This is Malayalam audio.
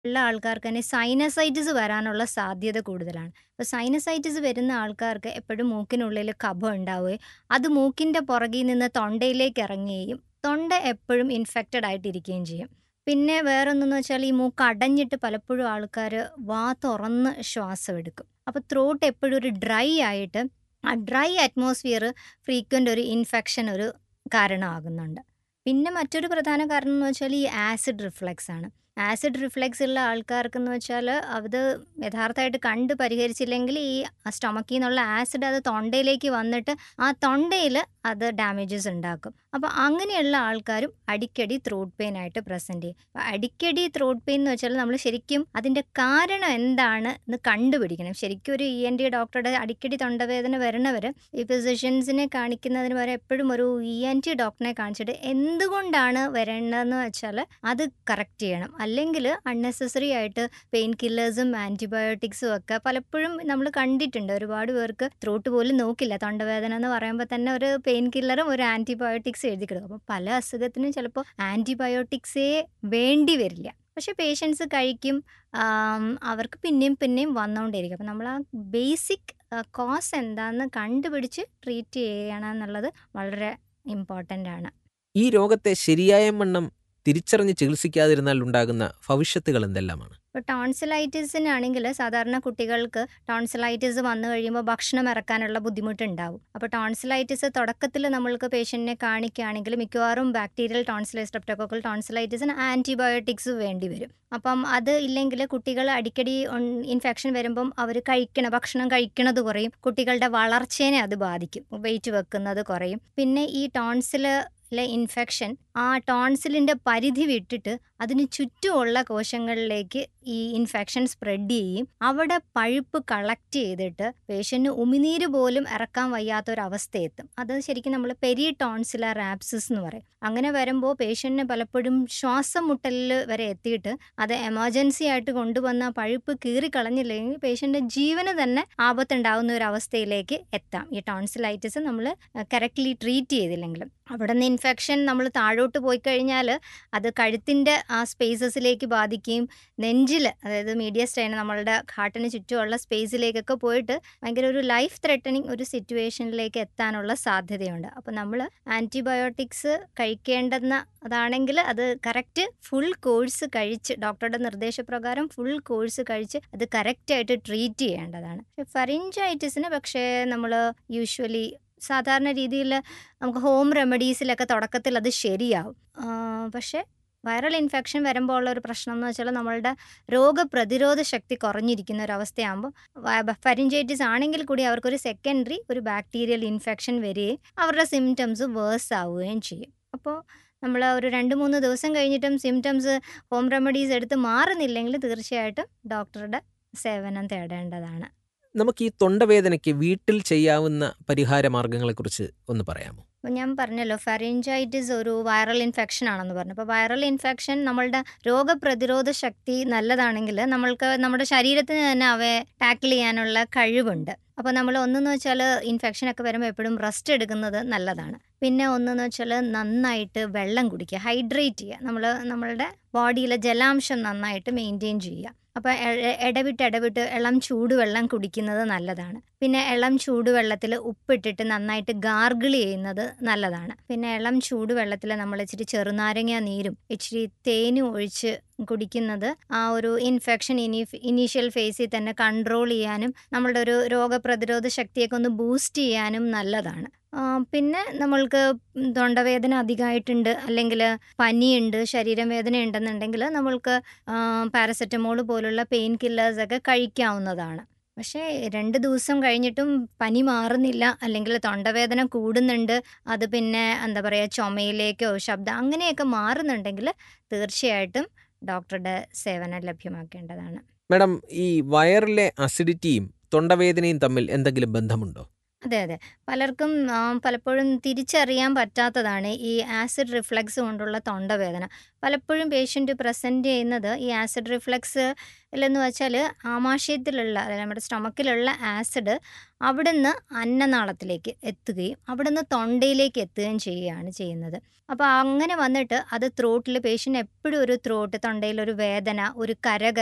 ഉള്ള ആൾക്കാർക്ക് തന്നെ സൈനസൈറ്റിസ് വരാനുള്ള സാധ്യത കൂടുതലാണ്. അപ്പോൾ സൈനസൈറ്റിസ് വരുന്ന ആൾക്കാർക്ക് എപ്പോഴും മൂക്കിനുള്ളിൽ കഫം ഉണ്ടാവുകയും അത് മൂക്കിൻ്റെ പുറകിൽ നിന്ന് തൊണ്ടയിലേക്ക് ഇറങ്ങുകയും തൊണ്ട എപ്പോഴും ഇൻഫെക്റ്റഡ് ആയിട്ടിരിക്കുകയും ചെയ്യും. പിന്നെ വേറൊന്നെന്ന് വെച്ചാൽ ഈ മൂക്ക് അടഞ്ഞിട്ട് പലപ്പോഴും ആൾക്കാർ വാ തുറന്ന് ശ്വാസം എടുക്കും. അപ്പോൾ ത്രോട്ട് എപ്പോഴും ഒരു ഡ്രൈ ആയിട്ട് ആ ഡ്രൈ അറ്റ്മോസ്ഫിയർ ഫ്രീക്വൻ്റ് ഒരു ഇൻഫെക്ഷൻ ഒരു കാരണമാകുന്നുണ്ട്. പിന്നെ മറ്റൊരു പ്രധാന കാരണം എന്ന് വെച്ചാൽ ഈ ആസിഡ് റിഫ്ലക്സ് ആണ്. ആസിഡ് റിഫ്ലക്സ് ഉള്ള ആൾക്കാർക്കെന്ന് വെച്ചാൽ അത് യഥാർത്ഥമായിട്ട് കണ്ട് പരിഹരിച്ചില്ലെങ്കിൽ ഈ സ്റ്റൊമക്കിൽ നിന്നുള്ള ആസിഡ് അത് തൊണ്ടയിലേക്ക് വന്നിട്ട് ആ തൊണ്ടയിൽ അത് ഡാമേജസ് ഉണ്ടാക്കും. അപ്പോൾ അങ്ങനെയുള്ള ആൾക്കാരും അടിക്കടി ത്രോട്ട് പെയിൻ ആയിട്ട് പ്രസൻറ്റ് ചെയ്യും. അപ്പോൾ അടിക്കടി ത്രോട്ട് പെയിൻ എന്ന് വെച്ചാൽ നമ്മൾ ശരിക്കും അതിൻ്റെ കാരണം എന്താണ് എന്ന് കണ്ടുപിടിക്കണം. ശരിക്കും ഒരു ഇ എൻ ടി ഡോക്ടറുടെ അടിക്കടി തൊണ്ടവേദന വരുന്നവർ ഈ ഫിസിഷ്യൻസിനെ കാണിക്കുന്നതിന് പകരം എപ്പോഴും ഒരു ഇ എൻ ടി ഡോക്ടറിനെ കാണിച്ചിട്ട് എന്തുകൊണ്ടാണ് വരേണ്ടതെന്ന് വെച്ചാൽ അത് കറക്റ്റ് ചെയ്യണം. അല്ലെങ്കിൽ അൺനെസസറി ആയിട്ട് പെയിൻ കില്ലേഴ്സും ആൻറ്റിബയോട്ടിക്സും ഒക്കെ പലപ്പോഴും നമ്മൾ കണ്ടിട്ടുണ്ട്. ഒരുപാട് പേർക്ക് ത്രോട്ട് പോലും നോക്കില്ല. തൊണ്ടവേദന എന്ന് പറയുമ്പോൾ തന്നെ ഒരു പെയിൻ കില്ലറും ഒരു ആൻറ്റിബയോട്ടിക്സും എഴുതി കൊടുക്കും. അപ്പോൾ പല അസുഖത്തിനും ചിലപ്പോൾ ആൻറ്റിബയോട്ടിക്സേ വേണ്ടി വരില്ല. പക്ഷേ പേഷ്യൻസ് കഴിക്കും. അവർക്ക് പിന്നെയും പിന്നെയും വന്നുകൊണ്ടേയിരിക്കും. അപ്പോൾ നമ്മൾ ആ ബേസിക് കോസ് എന്താണെന്ന് കണ്ടുപിടിച്ച് ട്രീറ്റ് ചെയ്യണം എന്നുള്ളത് വളരെ ഇമ്പോർട്ടൻ്റ് ആണ്. ഈ രോഗത്തെ ശരിയായവണ്ണം തിരിച്ചറിഞ്ഞ് ചികിത്സിക്കാതിരുന്നാൽ ഉണ്ടാകുന്ന ഭവിഷ്യത്തുകൾ എന്തെല്ലാമാണ്? ഇപ്പോൾ ടോൺസിലൈറ്റിസിനാണെങ്കിൽ സാധാരണ കുട്ടികൾക്ക് ടോൺസിലൈറ്റിസ് വന്നു കഴിയുമ്പോൾ ഭക്ഷണം ഇറക്കാനുള്ള ബുദ്ധിമുട്ടുണ്ടാവും. അപ്പോൾ ടോൺസിലൈറ്റിസ് തുടക്കത്തിൽ നമ്മൾക്ക് പേഷ്യൻറ്റിനെ കാണിക്കുകയാണെങ്കിൽ മിക്കവാറും ബാക്ടീരിയൽ ടോൺസിലൈറ്റിസ് സ്ട്രെപ്റ്റോകോക്കൽ ടോൺസിലൈറ്റിസിന് ആൻറ്റിബയോട്ടിക്സ് വേണ്ടി വരും. അപ്പം അത് ഇല്ലെങ്കിൽ കുട്ടികൾ അടിക്കടി ഇൻഫെക്ഷൻ വരുമ്പം അവർ കഴിക്കണ ഭക്ഷണം കഴിക്കണത് കുറയും. കുട്ടികളുടെ വളർച്ചേനെ അത് ബാധിക്കും. വെയിറ്റ് വെക്കുന്നത് കുറയും. പിന്നെ ഈ ടോൺസിൽ ലെ ഇൻഫെക്ഷൻ ആ ടോൺസിലിൻ്റെ പരിധി വിട്ടിട്ട് അതിന് ചുറ്റുമുള്ള കോശങ്ങളിലേക്ക് ഈ ഇൻഫെക്ഷൻ സ്പ്രെഡ് ചെയ്യും. അവിടെ പഴുപ്പ് കളക്ട് ചെയ്തിട്ട് പേഷ്യൻറ്റിന് ഉമിനീര് പോലും ഇറക്കാൻ വയ്യാത്തൊരവസ്ഥയെത്തും. അത് ശരിക്കും നമ്മൾ പെരി ടോൺസിലർ ആബ്സിസ് എന്ന് പറയും. അങ്ങനെ വരുമ്പോൾ പേഷ്യൻറ്റിന് പലപ്പോഴും ശ്വാസം മുട്ടലിൽ വരെ എത്തിയിട്ട് അത് എമർജൻസി ആയിട്ട് കൊണ്ടുവന്ന പഴുപ്പ് കീറിക്കളഞ്ഞില്ലെങ്കിൽ പേഷ്യൻ്റെ ജീവന് തന്നെ ആപത്തുണ്ടാകുന്ന ഒരു അവസ്ഥയിലേക്ക് എത്താം. ഈ ടോൺസിലൈറ്റിസ് നമ്മൾ കറക്റ്റ്ലി ട്രീറ്റ് ചെയ്തില്ലെങ്കിൽ. അവിടെ നിന്ന് ഇൻഫെക്ഷൻ നമ്മൾ താഴോട്ട് പോയി കഴിഞ്ഞാൽ അത് കഴുത്തിൻ്റെ ആ സ്പേസസിലേക്ക് ബാധിക്കുകയും നെഞ്ചിൽ അതായത് മീഡിയസ്റ്റൈൻ നമ്മളുടെ ഹാർട്ടിന് ചുറ്റുമുള്ള സ്പേസിലേക്കൊക്കെ പോയിട്ട് ഭയങ്കര ഒരു ലൈഫ് ത്രെട്ടനിങ് ഒരു സിറ്റുവേഷനിലേക്ക് എത്താനുള്ള സാധ്യതയുണ്ട്. അപ്പോൾ നമ്മൾ ആൻറ്റിബയോട്ടിക്സ് കഴിക്കേണ്ടുന്ന അതാണെങ്കിൽ അത് കറക്റ്റ് ഫുൾ കോഴ്സ് കഴിച്ച് ഡോക്ടറുടെ നിർദ്ദേശപ്രകാരം ഫുൾ കോഴ്സ് കഴിച്ച് അത് കറക്റ്റായിട്ട് ട്രീറ്റ് ചെയ്യേണ്ടതാണ്. ഫറിഞ്ചൈറ്റിസിന് പക്ഷേ നമ്മൾ യൂഷ്വലി സാധാരണ രീതിയിൽ നമുക്ക് ഹോം റെമഡീസിലൊക്കെ തുടക്കത്തിൽ അത് ശരിയാവും. പക്ഷേ വൈറൽ ഇൻഫെക്ഷൻ വരുമ്പോൾ ഉള്ള ഒരു പ്രശ്നം എന്ന് വെച്ചാൽ നമ്മളുടെ രോഗപ്രതിരോധ ശക്തി കുറഞ്ഞിരിക്കുന്ന ഒരവസ്ഥയാകുമ്പോൾ ഫറിഞ്ചൈറ്റിസ് ആണെങ്കിൽ കൂടി അവർക്കൊരു സെക്കൻഡറി ഒരു ബാക്ടീരിയൽ ഇൻഫെക്ഷൻ വരികയും അവരുടെ സിംപ്റ്റംസ് വേഴ്സ് ആവുകയും ചെയ്യും. അപ്പോൾ നമ്മൾ ഒരു രണ്ട് മൂന്ന് ദിവസം കഴിഞ്ഞിട്ടും സിംപ്റ്റംസ് ഹോം റെമഡീസ് എടുത്ത് മാറുന്നില്ലെങ്കിൽ തീർച്ചയായിട്ടും ഡോക്ടറുടെ സേവനം തേടേണ്ടതാണ്. നമുക്ക് ഈ തൊണ്ടവേദനയ്ക്ക് വീട്ടിൽ ചെയ്യാവുന്ന പരിഹാര മാർഗ്ഗങ്ങളെക്കുറിച്ച് ഒന്ന് പറയാമോ? അപ്പോൾ ഞാൻ പറഞ്ഞല്ലോ ഫറിഞ്ചൈറ്റിസ് ഒരു വൈറൽ ഇൻഫെക്ഷൻ ആണെന്ന് പറഞ്ഞു. അപ്പോൾ വൈറൽ ഇൻഫെക്ഷൻ നമ്മളുടെ രോഗപ്രതിരോധ ശക്തി നല്ലതാണെങ്കിൽ നമ്മൾക്ക് നമ്മുടെ ശരീരത്തിന് തന്നെ അവയെ ടാക്കിൾ ചെയ്യാനുള്ള കഴിവുണ്ട്. അപ്പോൾ നമ്മൾ ഒന്നെന്ന് വെച്ചാൽ ഇൻഫെക്ഷനൊക്കെ വരുമ്പോൾ എപ്പോഴും റെസ്റ്റ് എടുക്കുന്നത് നല്ലതാണ്. പിന്നെ ഒന്നെന്ന് വെച്ചാൽ നന്നായിട്ട് വെള്ളം കുടിക്കുക. ഹൈഡ്രേറ്റ് ചെയ്യുക. നമ്മൾ നമ്മളുടെ ബോഡിയിലെ ജലാംശം നന്നായിട്ട് മെയിൻറ്റെയിൻ ചെയ്യുക. അപ്പോൾ ഇടവിട്ട് ഇടവിട്ട് ഇളം ചൂടുവെള്ളം കുടിക്കുന്നത് നല്ലതാണ്. പിന്നെ ഇളം ചൂടുവെള്ളത്തിൽ ഉപ്പിട്ടിട്ട് നന്നായിട്ട് ഗാർഗിൾ ചെയ്യുന്നത് നല്ലതാണ്. പിന്നെ ഇളം ചൂടുവെള്ളത്തിൽ നമ്മൾ ഇച്ചിരി ചെറുനാരങ്ങ നീരും ഇച്ചിരി തേനും ഒഴിച്ച് കുടിക്കുന്നത് ആ ഒരു ഇൻഫെക്ഷൻ ഇനി ഇനീഷ്യൽ ഫേസിൽ തന്നെ കൺട്രോൾ ചെയ്യാനും നമ്മളുടെ ഒരു രോഗപ്രതിരോധ ശക്തിയൊക്കെ ഒന്ന് ബൂസ്റ്റ് ചെയ്യാനും നല്ലതാണ്. പിന്നെ നമ്മൾക്ക് തൊണ്ടവേദന അധികമായിട്ടുണ്ട് അല്ലെങ്കിൽ പനിയുണ്ട് ശരീരം വേദന ഉണ്ടെന്നുണ്ടെങ്കിൽ നമ്മൾക്ക് പാരസെറ്റമോൾ പോലുള്ള പെയിൻ കില്ലേഴ്സൊക്കെ കഴിക്കാവുന്നതാണ്. പക്ഷേ രണ്ട് ദിവസം കഴിഞ്ഞിട്ടും പനി മാറുന്നില്ല അല്ലെങ്കിൽ തൊണ്ടവേദന കൂടുന്നുണ്ട് അത് പിന്നെ എന്താ പറയുക ചുമയിലേക്കോ ശബ്ദം അങ്ങനെയൊക്കെ മാറുന്നുണ്ടെങ്കിൽ തീർച്ചയായിട്ടും ഡോക്ടറുടെ സേവനം ലഭ്യമാക്കേണ്ടതാണ്. മാഡം ഈ വയറിലെ അസിഡിറ്റിയും തൊണ്ടവേദനയും തമ്മിൽ എന്തെങ്കിലും ബന്ധമുണ്ടോ? അതെ അതെ പലർക്കും ആ, പലപ്പോഴും തിരിച്ചറിയാൻ പറ്റാത്തതാണ് ഈ ആസിഡ് റിഫ്ലക്സ് കൊണ്ടുള്ള തൊണ്ടവേദന പലപ്പോഴും പേഷ്യൻ്റ് പ്രസൻറ്റ് ചെയ്യുന്നത് ഈ ആസിഡ് റിഫ്ലക്സ് എന്ന് വെച്ചാൽ ആമാശയത്തിലുള്ള അതായത് നമ്മുടെ സ്റ്റൊമക്കിലുള്ള ആസിഡ് അവിടുന്ന് അന്നനാളത്തിലേക്ക് എത്തുകയും അവിടുന്ന് തൊണ്ടയിലേക്ക് എത്തുകയും ചെയ്യുകയാണ് ചെയ്യുന്നത് അപ്പോൾ അങ്ങനെ വന്നിട്ട് അത് ത്രോട്ടിൽ പേഷ്യൻ്റ് എപ്പോഴും ഒരു ത്രോട്ട് തൊണ്ടയിൽ ഒരു വേദന ഒരു കരകര